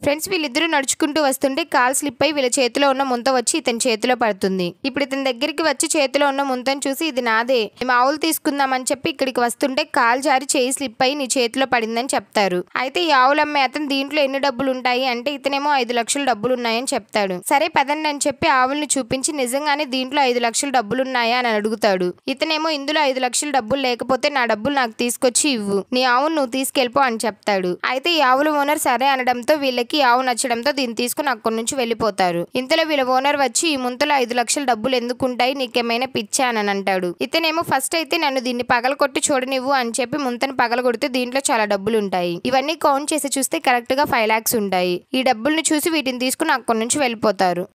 friends వీళ్ళిద్దరూ నడుచుకుంటూ వస్తుంటే కాల్ స్లిప్ అయి వీళ్ళ చేతిలో ఉన్న ముంత వచ్చి ఇతని చేతిలో పడుతుంది ఇప్పుడు ఇతని దగ్గరికి వచ్చి చేతిలో ఉన్న ముంతను చూసి ఇది నాదే మేము ఆవులు తీసుకుందామని చెప్పి ఇక్కడికి వస్తుంటే కాల్ జారి చేయి స్లిప్ అయి నీ చేతిలో పడిందని చెప్తారు అయితే ఈ ఆవులు అమ్మే అతను దీంట్లో ఎన్ని డబ్బులు ఉంటాయి అంటే ఇతనేమో ఐదు లక్షల డబ్బులు ఉన్నాయని చెప్తాడు సరే పదండి అని చెప్పి ఆవుల్ని చూపించి నిజంగానే దీంట్లో ఐదు లక్షల డబ్బులు ఉన్నాయా అని అడుగుతాడు ఇతనేమో ఇందులో ఐదు లక్షల డబ్బులు లేకపోతే నా డబ్బులు నాకు తీసుకొచ్చి ఇవ్వు నీ ఆవును నువ్వు తీసుకెళ్ళిపో అని చెప్తాడు అయితే ఈ ఆవుల ఓనర్ సరే అనడంతో వీళ్ళకి ఈ ఆవు నచ్చడంతో దీన్ని తీసుకుని అక్కడి నుంచి వెళ్ళిపోతారు ఇంతలో వీళ్ళ ఓనర్ వచ్చి ఈ ముంతలో ఐదు లక్షల డబ్బులు ఎందుకుంటాయి నీకేమైనా పిచ్చా అని అంటాడు ఇతనేమో ఫస్ట్ అయితే నన్ను దీన్ని పగలకొట్టి చూడనివ్వు అని చెప్పి ముంతను పగలగొడితే దీంట్లో చాలా డబ్బులు ఉంటాయి ఇవన్నీ కౌంట్ చేసి చూస్తే కరెక్ట్ గా ఫైవ్ లాక్స్ ఉంటాయి ఈ డబ్బుల్ని చూసి వీటిని తీసుకుని అక్కడి నుంచి వెళ్ళిపోతారు